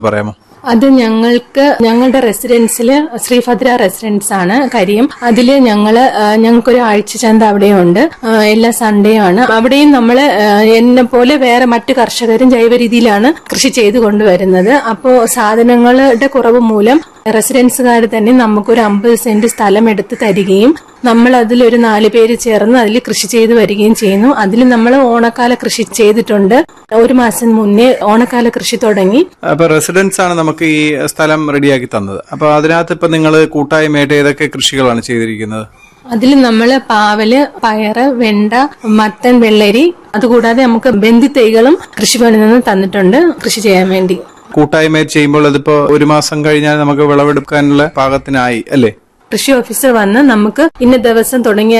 പറയാമോ അത് ഞങ്ങൾക്ക് ഞങ്ങളുടെ റെസിഡൻസില് ശ്രീഭദ്ര റെസിഡൻസ് ആണ് കരിയം അതില് ഞങ്ങള് ആ, ഞങ്ങൾക്കൊരു ആഴ്ച ചന്ത അവിടെയുണ്ട് ആ, എല്ലാ സൺഡേ ആണ് അവിടെയും നമ്മള് ആ, എന്നെ പോലെ വേറെ മറ്റു കർഷകരും ജൈവ രീതിയിലാണ് കൃഷി ചെയ്തു കൊണ്ടുവരുന്നത് അപ്പോ സാധനങ്ങളുടെ കുറവ് മൂലം റെസിഡൻസുകാർ തന്നെ നമുക്കൊരു അമ്പത് സെന്റ് സ്ഥലം എടുത്ത് തരികയും നമ്മൾ അതിലൊരു നാല് പേര് ചേർന്ന് അതിൽ കൃഷി ചെയ്തു വരികയും ചെയ്യുന്നു അതിൽ നമ്മൾ ഓണക്കാല കൃഷി ചെയ്തിട്ടുണ്ട് ഒരു മാസം മുന്നേ ഓണക്കാല കൃഷി തുടങ്ങി അപ്പൊ റെസിഡൻസ് ആണ് നമുക്ക് ഈ സ്ഥലം റെഡിയാക്കി തന്നത് അപ്പൊ അതിനകത്ത് ഇപ്പൊ നിങ്ങൾ കൂട്ടായ്മയായിട്ട് ഏതൊക്കെ കൃഷികളാണ് ചെയ്തിരിക്കുന്നത് അതിൽ നമ്മൾ പാവല് പയറ് വെണ്ട മത്തൻ വെള്ളരി അതുകൂടാതെ നമുക്ക് ബന്ധിത്തൈകളും കൃഷിഭവനിൽ നിന്ന് തന്നിട്ടുണ്ട് കൃഷി ചെയ്യാൻ വേണ്ടി കൂട്ടായ്മ ചെയ്യുമ്പോൾ അതിപ്പോ ഒരു മാസം കഴിഞ്ഞാൽ നമുക്ക് വിളവെടുക്കാനുള്ള പാകത്തിനായി അല്ലേ കൃഷി ഓഫീസർ വന്ന് നമുക്ക് ഇന്ന ദിവസം തുടങ്ങിയ